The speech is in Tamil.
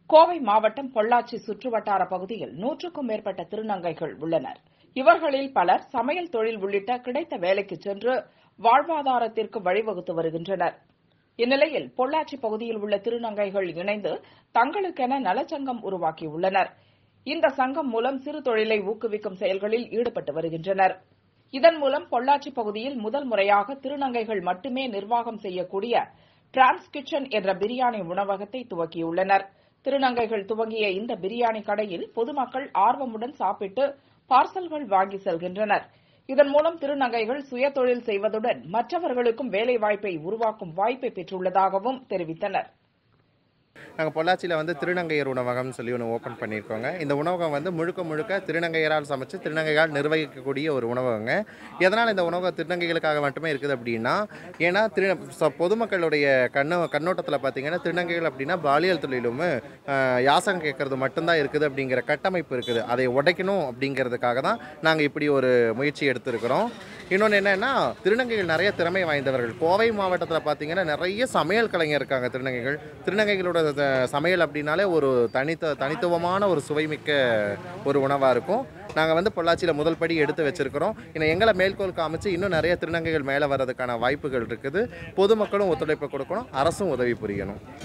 கோவை மாவட்டம் பொள்ளாச்சி சுற்றுவட்டார பகுதியில் நூற்றுக்கும் மேற்பட்ட திருநங்கைகள் உள்ளனர் இவர்களில் பலர் சமையல் தொழில் உள்ளிட்ட கிடைத்த வேலைக்கு சென்று வாழ்வாதாரத்திற்கு வழிவகுத்து வருகின்றனர் இந்நிலையில் பொள்ளாச்சி பகுதியில் உள்ள திருநங்கைகள் இணைந்து தங்களுக்கென நலச்சங்கம் உருவாக்கியுள்ளனர் இந்த சங்கம் மூலம் சிறு தொழிலை ஊக்குவிக்கும் செயல்களில் ஈடுபட்டு வருகின்றனர் இதன் மூலம் பொள்ளாச்சி பகுதியில் முதல் முறையாக திருநங்கைகள் மட்டுமே நிர்வாகம் செய்யக்கூடிய டிரான்ஸ் கிச்சன் என்ற பிரியாணி உணவகத்தை துவக்கியுள்ளனர் திருநங்கைகள் துவங்கிய இந்த பிரியாணி கடையில் பொதுமக்கள் ஆர்வமுடன் சாப்பிட்டு பார்சல்கள் வாங்கி செல்கின்றனர் இதன் மூலம் திருநங்கைகள் சுயதொழில் செய்வதுடன் மற்றவர்களுக்கும் வேலைவாய்ப்பை உருவாக்கும் வாய்ப்பை பெற்றுள்ளதாகவும் தெரிவித்தனர் நாங்கள் பொள்ளாச்சியில் வந்து திருநங்கையர் உணவகம்னு சொல்லி ஒன்று ஓப்பன் பண்ணியிருக்கோங்க இந்த உணவகம் வந்து முழுக்க முழுக்க திருநங்கையரால் சமைச்சு திருநங்கையால் நிர்வகிக்கக்கூடிய ஒரு உணவகங்க எதனால் இந்த உணவகம் திருநங்கைகளுக்காக மட்டுமே இருக்குது அப்படின்னா ஏன்னா திரு ச- பொதுமக்களுடைய கண்ணு கண்ணோட்டத்தில் பார்த்தீங்கன்னா திருநங்கைகள் அப்படின்னா பாலியல் தொழிலும் அஹ், யாசகம் கேட்கறது மட்டும்தான் இருக்குது அப்படிங்கிற கட்டமைப்பு இருக்குது அதை உடைக்கணும் அப்படிங்கிறதுக்காக தான் நாங்கள் இப்படி ஒரு முயற்சி எடுத்திருக்கிறோம் இன்னொன்று என்னன்னா திருநங்கைகள் நிறைய திறமை வாய்ந்தவர்கள் கோவை மாவட்டத்தில் பார்த்தீங்கன்னா நிறைய சமையல் கலைஞர் இருக்காங்க திருநங்கைகள் திருநங்கைகளோட த- சமையல் அப்படின்னாலே ஒரு தனித்த தனித்துவமான ஒரு சுவைமிக்க ஒரு உணவாக இருக்கும் நாங்கள் வந்து பொள்ளாச்சியில் முதல் படி எடுத்து வச்சிருக்கிறோம் இன்னும் எங்களை மேல்கோள் காமிச்சு இன்னும் நிறைய திருநங்கைகள் மேலே வர்றதுக்கான வாய்ப்புகள் இருக்குது பொதுமக்களும் ஒத்துழைப்பு கொடுக்கணும் அரசும் உதவி புரியணும்